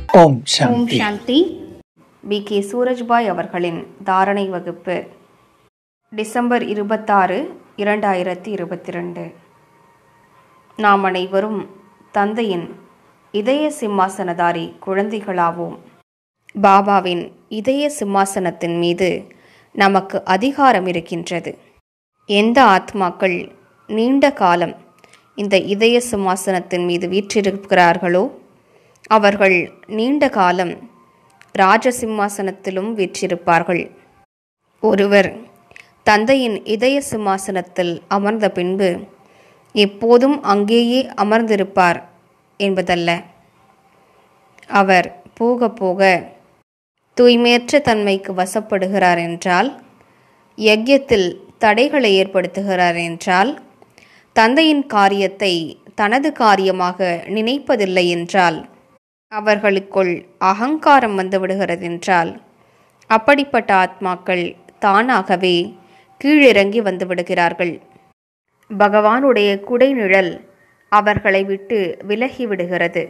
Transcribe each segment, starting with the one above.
ஓம் ஓம் சாந்தி சாந்தி B K சூரஜ்பாய் அவர்களின் தாரணை வகுப்பு டிசம்பர் இருபத்தாறு இரண்டாயிரத்தி இருபத்தி ரெண்டு நாம் அனைவரும் தந்தையின் இதய சிம்மாசனதாரி குழந்தைகளாவோம் பாபாவின் இதய சிம்மாசனத்தின் மீது நமக்கு அதிகாரம் இருக்கின்றது எந்த ஆத்மாக்கள் நீண்ட காலம் இந்த இதய சிம்மாசனத்தின் மீது வீற்றிருக்கிறார்களோ அவர்கள் நீண்ட காலம் ராஜசிம்மாசனத்திலும் வீற்றிருப்பார்கள் ஒருவர் தந்தையின் இதய சிம்மாசனத்தில் அமர்ந்த பின்பு எப்போதும் அங்கேயே அமர்ந்திருப்பார் என்பதல்ல அவர் போக போக தூய்மையற்ற தன்மைக்கு வசப்படுகிறார் என்றால் யஜ்யத்தில் தடைகளை ஏற்படுத்துகிறார் என்றால் தந்தையின் காரியத்தை தனது காரியமாக நினைப்பதில்லை என்றால் அவர்களுக்குள் அகங்காரம் வந்துவிடுகிறது என்றால் அப்படிப்பட்ட ஆத்மாக்கள் தானாகவே கீழிறங்கி வந்து விடுகிறார்கள் பகவானுடைய குடைநிழல் அவர்களை விட்டு விலகி விடுகிறது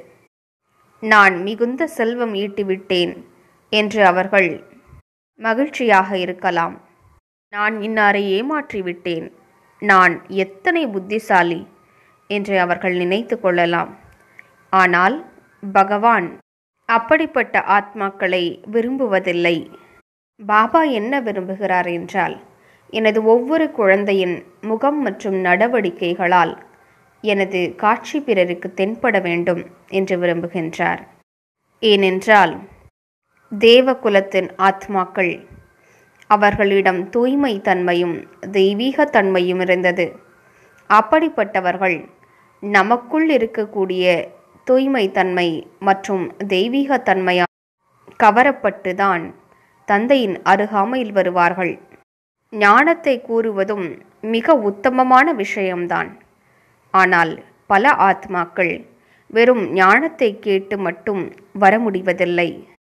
நான் மிகுந்த செல்வம் ஈட்டிவிட்டேன் என்று அவர்கள் மகிழ்ச்சியாக இருக்கலாம் நான் இன்னாரை ஏமாற்றிவிட்டேன் நான் எத்தனை புத்திசாலி என்று அவர்கள் நினைத்து கொள்ளலாம் ஆனால் பகவான் அப்படிப்பட்ட ஆத்மாக்களை விரும்புவதில்லை பாபா என்ன விரும்புகிறார் என்றால் எனது ஒவ்வொரு குழந்தையின் முகம் மற்றும் நடவடிக்கைகளால் எனது காட்சி பிறருக்கு தென்பட வேண்டும் என்று விரும்புகின்றார் ஏனென்றால் தேவகுலத்தின் ஆத்மாக்கள் அவர்களிடம் தூய்மை தன்மையும் தெய்வீக தன்மையும் இருந்தது அப்படிப்பட்டவர்கள் நமக்குள் இருக்கக்கூடிய தூய்மை தன்மை மற்றும் தெய்வீக தன்மையால் கவரப்பட்டுதான் தந்தையின் அருகாமையில் வருவார்கள் ஞானத்தை கூறுவதும் மிக உத்தமமான விஷயம்தான் ஆனால் பல ஆத்மாக்கள் வெறும் ஞானத்தை கேட்டு மட்டும் வர முடிவதில்லை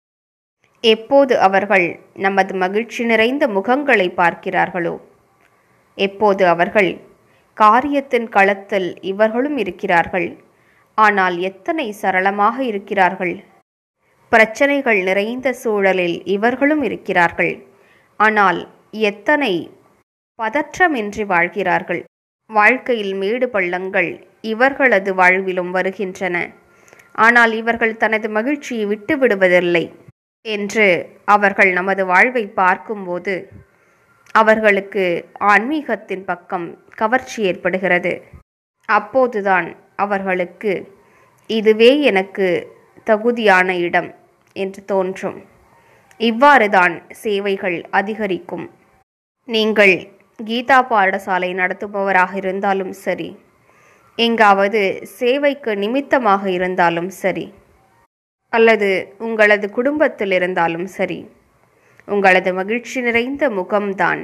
எப்போது அவர்கள் நமது மகிழ்ச்சி நிறைந்த முகங்களை பார்க்கிறார்களோ எப்போது அவர்கள் காரியத்தின் களத்தில் இவர்களும் இருக்கிறார்கள் ஆனால் எத்தனை சரளமாக இருக்கிறார்கள் பிரச்சனைகள் நிறைந்த சூழலில் இவர்களும் இருக்கிறார்கள் ஆனால் எத்தனை பதற்றமின்றி வாழ்கிறார்கள் வாழ்க்கையில் மேடு பள்ளங்கள் இவர்களது வாழ்விலும் வருகின்றன ஆனால் இவர்கள் தனது மகிழ்ச்சியை விட்டு விடுவதில்லை என்று அவர்கள் நமது வாழ்வை பார்க்கும்போது அவர்களுக்கு ஆன்மீகத்தின் பக்கம் கவர்ச்சி ஏற்படுகிறது அப்போதுதான் அவர்களுக்கு இதுவே எனக்கு தகுதியான இடம் என்று தோன்றும் இவ்வாறுதான் சேவைகள் அதிகரிக்கும் நீங்கள் கீதா பாடசாலை நடத்துபவராக இருந்தாலும் சரி எங்காவது சேவைக்கு நிமித்தமாக இருந்தாலும் சரி அல்லது உங்களது குடும்பத்தில் இருந்தாலும் சரி உங்களது மகிழ்ச்சி நிறைந்த முகம்தான்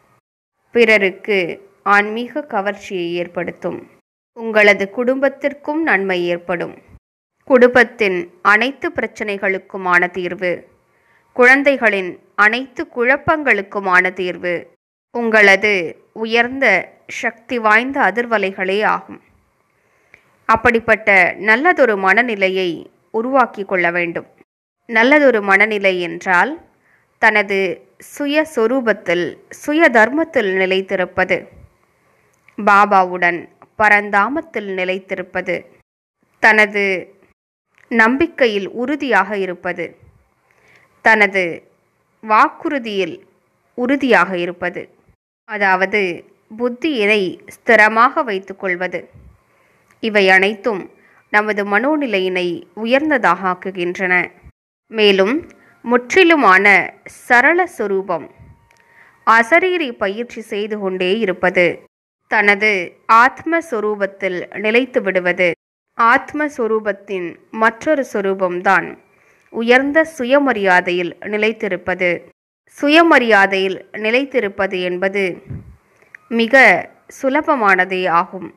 பிறருக்கு ஆன்மீக கவர்ச்சியை ஏற்படுத்தும் உங்களது குடும்பத்திற்கும் நன்மை ஏற்படும் குடும்பத்தின் அனைத்து பிரச்சனைகளுக்குமான தீர்வு குழந்தைகளின் அனைத்து குழப்பங்களுக்குமான தீர்வு உங்களது உயர்ந்த சக்தி வாய்ந்த அதிர்வலைகளே ஆகும் அப்படிப்பட்ட நல்லதொரு மனநிலையை உருவாக்கி கொள்ள வேண்டும் நல்லதொரு மனநிலை என்றால் தனது சுய சொரூபத்தில் சுய தர்மத்தில் நிலைத்திருப்பது பாபாவுடன் பரந்தாமத்தில் நிலைத்திருப்பது தனது நம்பிக்கையில் உறுதியாக இருப்பது தனது வாக்குறுதியில் உறுதியாக இருப்பது அதாவது புத்தியினை ஸ்திரமாக வைத்துக்கொள்வது இவை அனைத்தும் நமது மனோநிலையினை உயர்ந்ததாக ஆக்குகின்றன மேலும் முற்றிலுமான சரள சொரூபம் அசரீரி பயிற்சி செய்து கொண்டே இருப்பது தனது ஆத்ம சொரூபத்தில் நிலைத்து விடுவது ஆத்ம சொரூபத்தின் மற்றொரு சொரூபம்தான் உயர்ந்த சுயமரியாதையில் நிலைத்திருப்பது சுயமரியாதையில் நிலைத்திருப்பது என்பது மிக சுலபமானதே ஆகும்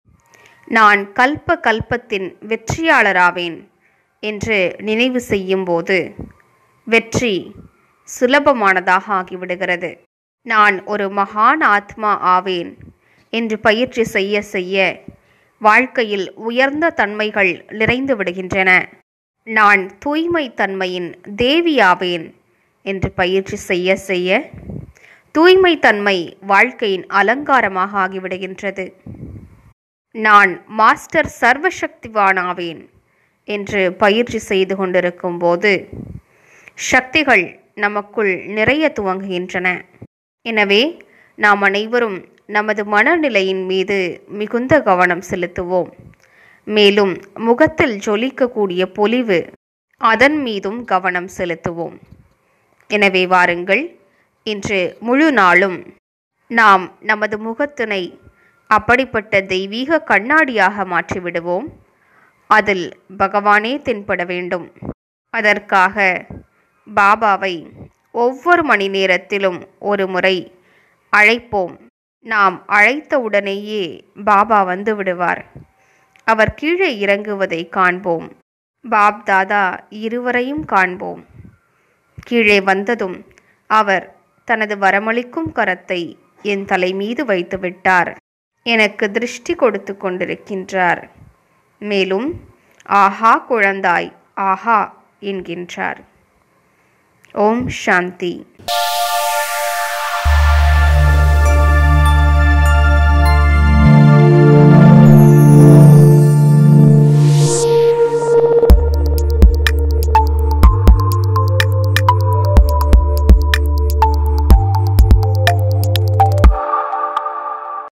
நான் கல்ப கல்பத்தின் வெற்றியாளராவேன் என்று நினைவு செய்யும்போது வெற்றி சுலபமானதாக ஆகிவிடுகிறது நான் ஒரு மகான் ஆத்மா ஆவேன் என்று பயிற்சி செய்ய செய்ய வாழ்க்கையில் உயர்ந்த தன்மைகள் நிறைந்து விடுகின்றன நான் தூய்மை தன்மையின் தேவியாவேன் என்று பயிற்சி செய்ய செய்ய தூய்மை தன்மை வாழ்க்கையின் அலங்காரமாக ஆகிவிடுகின்றது நான் மாஸ்டர் சர்வசக்திவானாவேன் என்று பயிற்சி செய்து கொண்டிருக்கும் போது சக்திகள் நமக்குள் நிறைய துவங்குகின்றன எனவே நாம் அனைவரும் நமது மனநிலையின் மீது மிகுந்த கவனம் செலுத்துவோம் மேலும் முகத்தில் ஜொலிக்கக்கூடிய பொலிவு அதன் மீதும் கவனம் செலுத்துவோம் எனவே வாருங்கள் இன்று முழு நாளும் நாம் நமது முகத்தினை அப்படிப்பட்ட தெய்வீக கண்ணாடியாக மாற்றிவிடுவோம் அதில் பகவானே தென்பட வேண்டும் அதற்காக பாபாவை ஒவ்வொரு மணி நேரத்திலும் ஒரு முறை அழைப்போம் நாம் அழைத்த உடனேயே பாபா வந்து விடுவார் அவர் கீழே இறங்குவதை காண்போம் பாப் தாதா இருவரையும் காண்போம் கீழே வந்ததும் அவர் தனது வரமளிக்கும் கரத்தை என் தலை மீது வைத்து விட்டார் எனக்கு திருஷ்டி கொடுத்து கொண்டிருக்கின்றார் மேலும் ஆஹா குழந்தாய் ஆஹா என்கின்றார் ஓம் சாந்தி